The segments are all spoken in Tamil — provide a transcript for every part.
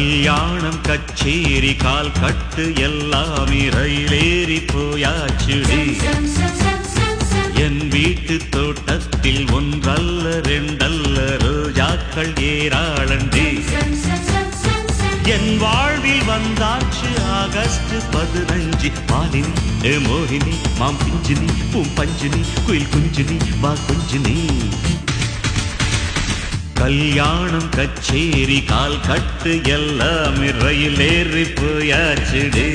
கல்யாணம் கச்சேரி கால் கட்டு எல்லாம் ரயிலேறி போயாச்சுடி என் வீட்டு தோட்டத்தில் ஒன்றல்ல ரெண்டல்ல ரோஜாக்கள் ஏராளண்டி என் வாழ்வில் வந்தாச்சு ஆகஸ்ட் பதினஞ்சு மாலினி ஏ மோகினி மாம் பிஞ்சினி பூம் பஞ்சினி குயில் குஞ்சினி வா குஞ்சினி கல்யாணம் கச்சேரி கால் கட்டு எல்லாம் ரயில் ஏறி போயாச்சுடி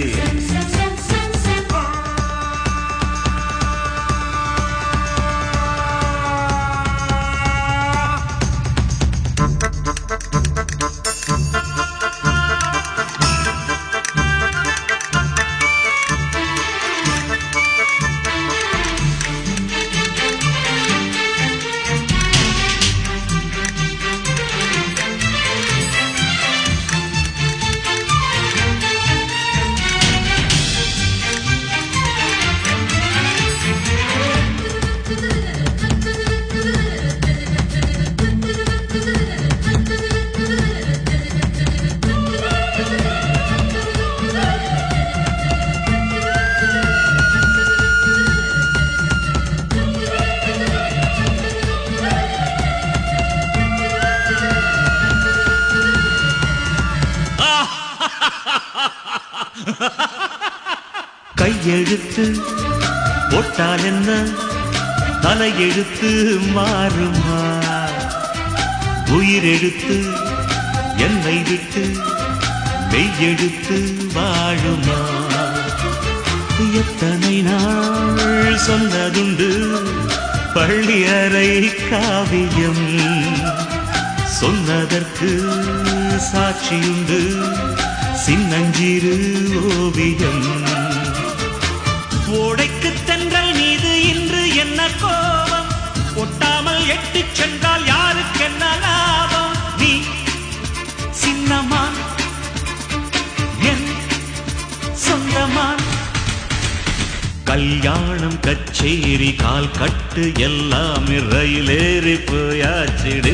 கையெழுத்து போட்டால் என்ன தலையெழுத்து மாறுமா உயிரெழுத்து என்னை விட்டு மெய்யெழுத்து வாழுமா எத்தனை நாள் சொன்னதுண்டு பள்ளி அறை காவியம் சொன்னதற்கு சாட்சியுண்டு சின்னஞ்சிறு ஓவியம் ஓடைக்கு தென்றல் மீது இன்று என்ன கோபம் ஒட்டாமல் எட்டி சென்றால் யாருக்கு என்ன லாபம் நீ சின்னமான் என் சொந்தமான் கல்யாணம் கச்சேரி கால் கட்டு எல்லாம் ரயிலேறி போயாச்சிடு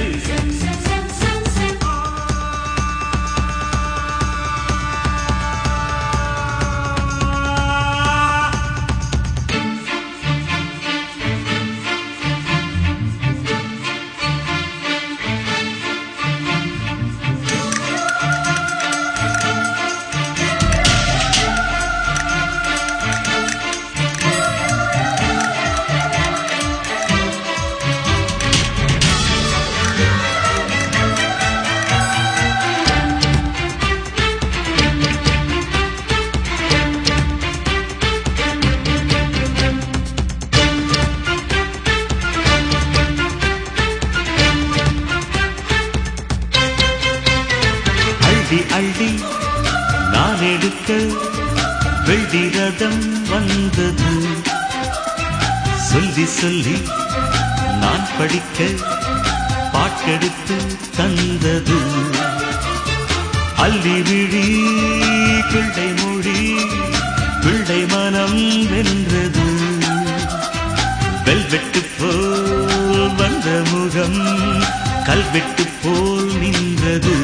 அள்ளி அள்ளி நான் எடுக்க வெள்ளி ரதம் வந்தது சொல்லி சொல்லி நான் படிக்க பாட்டெடுத்து தந்தது அள்ளி விழி பிள்ளை மொழி பிள்ளை மனம் வென்றது வெல்வெட்டு போல் வந்த முகம் கல்வெட்டு போல் நின்றது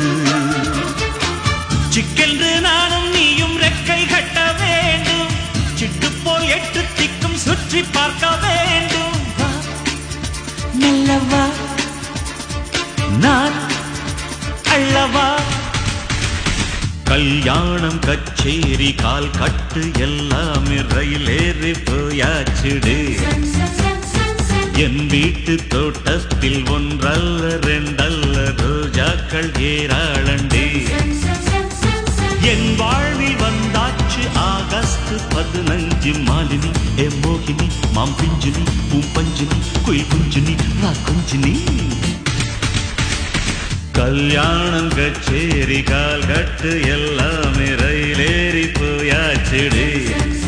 சிக்கென்று நானும் நீயும் ரெக்கை கட்ட வேண்டும் சிட்டு போல் எட்டு திக்கும் சுற்றி பார்க்க வேண்டும் வா, மெல்லவா நான் அள்ளவா கல்யாணம் கச்சேரி கால் கட்டு எல்லாம் ரயில் ஏறி போயாச்சுடு என் வீட்டு தோட்டத்தில் ஒன்றல்ல ரெண்டல்ல ரோஜாக்கள் ஏராளண்டி என் வாழ்வில் வந்தாச்சு ஆகஸ்ட் பதினஞ்சு மாலினி ஏ மோகினி மாம் பிஞ்சினி பூம்பஞ்சினி குயில் குஞ்சினி ரா குஞ்சினி கல்யாணம் கச்சேரி கால் கட்டு எல்லாமே ரயிலேறி போயாச்சுடு